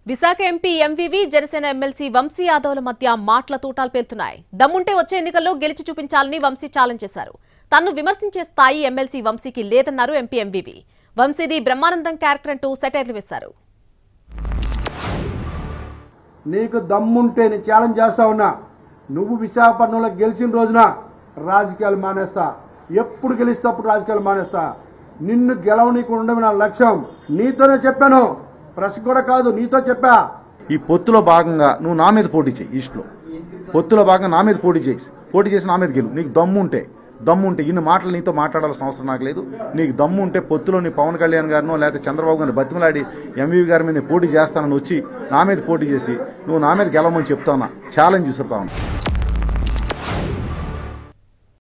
Visakha MP MVV Janasena MLC Vamsi యాదవ్ల మధ్య మాటల తూటాలు పేలుతున్నాయి దమ్ముంటే వచ్చే ఎన్నికల్లో గెలిచి చూపించాలని వంశీ ఛాలెంజ్ చేశారు తన్ను విమర్శించే స్థాయి ఎమ్మెల్సీ వంశీకి లేదన్నారు ఎంపీ ఎంవివి వంశీది బ్రహ్మానందం క్యారెక్టర్ అంటూ సెటైర్లు వేశారు నీకు దమ్ముంటే నేను ఛాలెంజ్ చేస్తా ఉన్నా నువ్వు విశాఖపట్నంలో గెలిచిన రోజున రాజకీయాలు మానేస్తా ఎప్పుడు గెలిస్తే అప్పుడు రాజకీయాలు మానేస్తా నిన్ను గెలవనీకు ఉండడం నా లక్ష్యం నీతోనే చెప్పాను ప్రెస్ కూడా కాదు నీతో చెప్పా ఈ పొత్తులో భాగంగా నువ్వు నా మీద పోటీ చేయి ఈస్ట్లో పొత్తులో భాగంగా నా మీద పోటీ చేసి పోటీ చేసి నా మీద గెలు నీకు దమ్ము ఉంటే దమ్ము ఉంటే ఇన్ని మాటలు నీతో మాట్లాడాల్సిన అవసరం నాకు లేదు నీకు దమ్ము ఉంటే పొత్తులో నీ పవన్ కళ్యాణ్ గారినో లేకపోతే చంద్రబాబు గారిని బతిమలాడి ఎంవీవి గారి మీద పోటీ చేస్తానని వచ్చి నా మీద పోటీ చేసి నువ్వు నా మీద గెలవమని చెప్తావున్నా ఛాలెంజ్ విసురుతా ఉన్నా